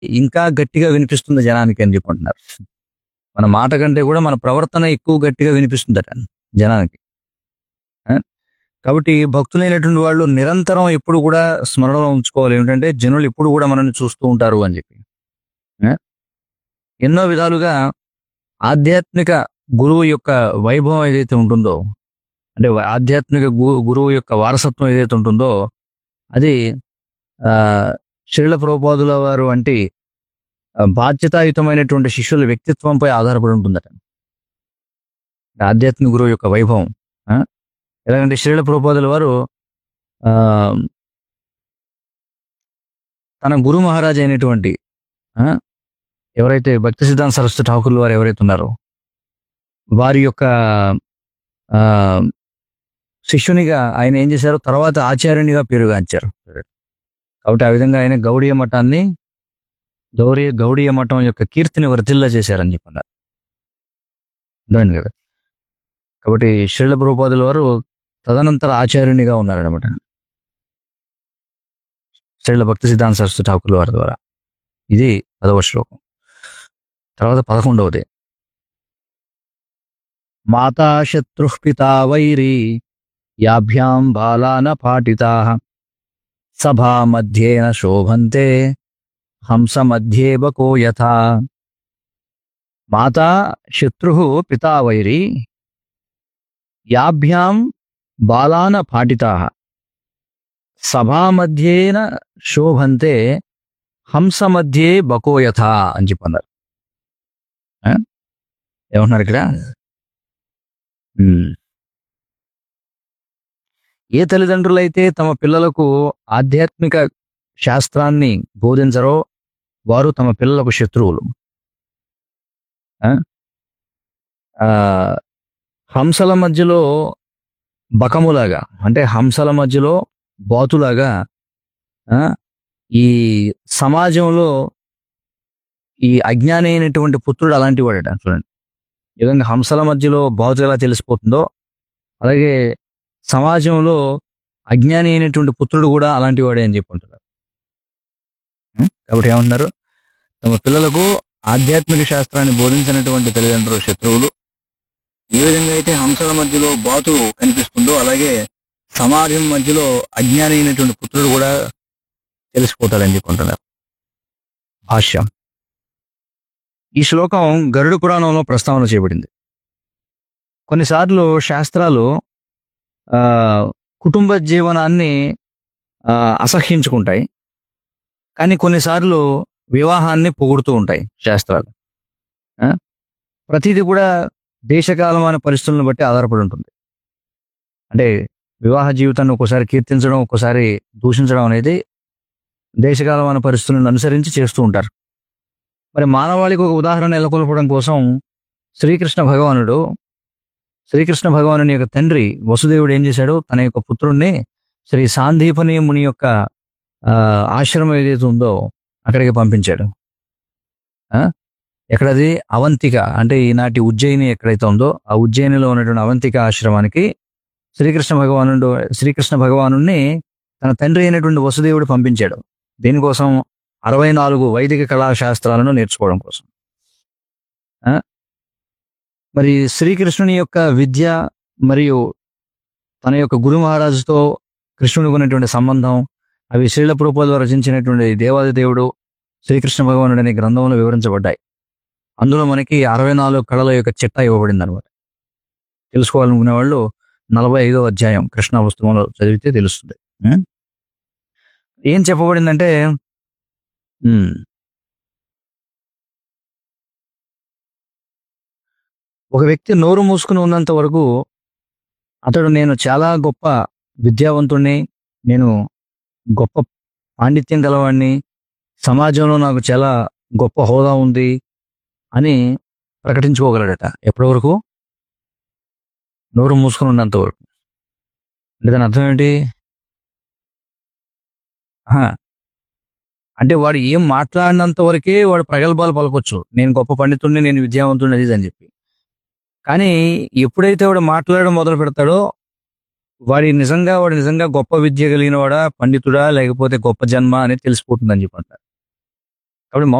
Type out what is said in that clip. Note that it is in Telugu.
ఇంకా గట్టిగా వినిపిస్తుంది జనానికి అని చెప్పుకుంటున్నారు మన మాట కంటే కూడా మన ప్రవర్తన ఎక్కువ గట్టిగా వినిపిస్తుందట జనానికి ఆ? కాబట్టి భక్తులైనటువంటి వాళ్ళు నిరంతరం ఎప్పుడు కూడా స్మరణలో ఉంచుకోవాలి ఏమిటంటే జనులు ఎప్పుడు కూడా మనల్ని చూస్తూ ఉంటారు అని చెప్పి ఆ? ఎన్నో విధాలుగా ఆధ్యాత్మిక గురువు యొక్క వైభవం ఏదైతే ఉంటుందో అంటే వ- ఆధ్యాత్మిక గు- గురువు యొక్క వారసత్వం ఏదైతే ఉంటుందో అది ఆ శ్రీల ప్రోపాదుల వారు వంటి ఆ, బాధ్యతాయుతమైనటువంటి శిష్యుల వ్యక్తిత్వంపై ఆధారపడి ఉంటుందట ఆధ్యాత్మిక గురువు యొక్క వైభవం ఆ? ఎలాగంటే శ్రీల ప్రోపాదుల వారు ఆ తన గురు మహారాజ్ అయినటువంటి ఆ, ఎవరైతే భక్తి సిద్ధాంత సరస్వతి ఠాకూర్ల వారు ఎవరైతే ఉన్నారో వారి యొక్క ఆ శిష్యునిగా ఆయన ఏం చేశారు తర్వాత ఆచార్యునిగా పేరుగాంచారు కాబట్టి ఆ విధంగా ఆయన గౌడీయ మఠాన్ని గౌరీ గౌడీయ మఠం యొక్క కీర్తిని వర్ధిల్లా చేశారని చెప్పన్నారు అర్థమైంది కదా కాబట్టి శ్రీల ప్రభుపాదుల వారు తదనంతర ఆచార్యునిగా ఉన్నారనమాట శ్రీల భక్తి సిద్ధాంత సరస్వతి ఠాకూర్ల వారి ద్వారా ఇది పదవ శ్లోకం తర్వాత పదకొండవది మాతా శత్రుః పితా వైరీ యాభ్యాం బాలాన పాటితా సభా మధ్యేన శోభంతే హంస మధ్యే బకో యథా మాతా శత్రు పితా వైరీ యాభ్యాం బాలాన పాటితా సభా మధ్యేన శోభంతే హంస మధ్యే బకో యథా అని చెప్పన్నారు ఆ? ఏమంటున్నారు ఇక్కడ ఉమ్. ఏ తల్లిదండ్రులైతే తమ పిల్లలకు ఆధ్యాత్మిక శాస్త్రాన్ని బోధించరో వారు తమ పిల్లలకు శత్రువులు ఆ? ఆ, హంసల మధ్యలో బకములాగా అంటే హంసల మధ్యలో బాతులాగా ఆ, ఈ సమాజంలో ఈ అజ్ఞాని అయినటువంటి పుత్రుడు అలాంటి వాడట చూడండి ఈ విధంగా హంసల మధ్యలో బాతు ఎలా తెలిసిపోతుందో అలాగే సమాజంలో అజ్ఞాని అయినటువంటి పుత్రుడు కూడా అలాంటి వాడే అని చెప్పుకుంటున్నారు ఉం? కాబట్టి ఏమంటున్నారు తమ పిల్లలకు ఆధ్యాత్మిక శాస్త్రాన్ని బోధించినటువంటి తల్లిదండ్రులు శత్రువులు ఏ విధంగా అయితే హంసల మధ్యలో బాతు కనిపిస్తుందో అలాగే సమాజం మధ్యలో అజ్ఞాని అయినటువంటి పుత్రుడు కూడా తెలిసిపోతాడని చెప్పుకుంటున్నారు భాష్యం ఈ శ్లోకం గరుడు పురాణంలో ప్రస్తావన చేయబడింది కొన్నిసార్లు శాస్త్రాలు ఆ, కుటుంబ జీవనాన్ని ఆ, అసహ్యించుకుంటాయి కానీ కొన్నిసార్లు వివాహాన్ని పొగుడుతూ ఉంటాయి శాస్త్రాలు ఆ? ప్రతిదీ కూడా దేశకాలమైన పరిస్థితులను బట్టి ఆధారపడి ఉంటుంది అంటే వివాహ జీవితాన్ని ఒక్కోసారి కీర్తించడం ఒక్కోసారి దూషించడం అనేది దేశకాలమైన పరిస్థితులను అనుసరించి చేస్తూ ఉంటారు మరి మానవాళికి ఒక ఉదాహరణ నెలకొల్పడం కోసం శ్రీకృష్ణ భగవానుడు శ్రీకృష్ణ భగవానుని యొక్క తండ్రి వసుదేవుడు ఏం చేశాడు తన యొక్క పుత్రుణ్ణి శ్రీ సాందీపని ముని యొక్క ఆ, ఆశ్రమం ఏదైతే ఉందో అక్కడికి పంపించాడు ఆ? ఎక్కడది అవంతిక అంటే ఈనాటి ఉజ్జయిని ఎక్కడైతే ఉందో ఆ ఉజ్జయినిలో ఉన్నటువంటి అవంతిక ఆశ్రమానికి శ్రీకృష్ణ భగవానుడు శ్రీకృష్ణ భగవాను తన తండ్రి అయినటువంటి వసుదేవుడు పంపించాడు దీనికోసం అరవై నాలుగు వైదిక కళాశాస్త్రాలను నేర్చుకోవడం కోసం ఆ? మరి శ్రీకృష్ణుని యొక్క విద్య మరియు తన యొక్క గురు మహారాజుతో కృష్ణునికి ఉన్నటువంటి సంబంధం అవి శ్రీల ప్రభుపాలు రచించినటువంటి దేవాది దేవుడు శ్రీకృష్ణ భగవానుడు అనే గ్రంథంలో వివరించబడ్డాయి అందులో మనకి అరవై నాలుగు కళల యొక్క చిట్టా ఇవ్వబడింది అనమాట తెలుసుకోవాలనుకునే వాళ్ళు నలభై ఐదో అధ్యాయం కృష్ణ పుస్తకంలో చదివితే తెలుస్తుంది ఉం? ఏం చెప్పబడిందంటే ఉం, ఒక వ్యక్తి నోరు మూసుకుని ఉన్నంత వరకు అతడు నేను చాలా గొప్ప విద్యావంతుణ్ణి నేను గొప్ప పాండిత్యం గలవాడిని సమాజంలో నాకు చాలా గొప్ప హోదా ఉంది అని ప్రకటించుకోగలడట ఎప్పటి వరకు నోరు మూసుకుని ఉన్నంత వరకు అంటే దాని అర్థం ఏంటి ఆహా. అంటే వాడు ఏం మాట్లాడినంత వరకే వాడు ప్రగల్భాలు పలకొచ్చు నేను గొప్ప పండితుడిని నేను విద్యావంతుడిని అది ఇది అని చెప్పి కానీ ఎప్పుడైతే వాడు మాట్లాడడం మొదలు పెడతాడో వాడి నిజంగా వాడు నిజంగా గొప్ప విద్య కలిగిన వాడా పండితుడా లేకపోతే గొప్ప జన్మ అనేది తెలిసిపోతుందని చెప్పి అంటారు కాబట్టి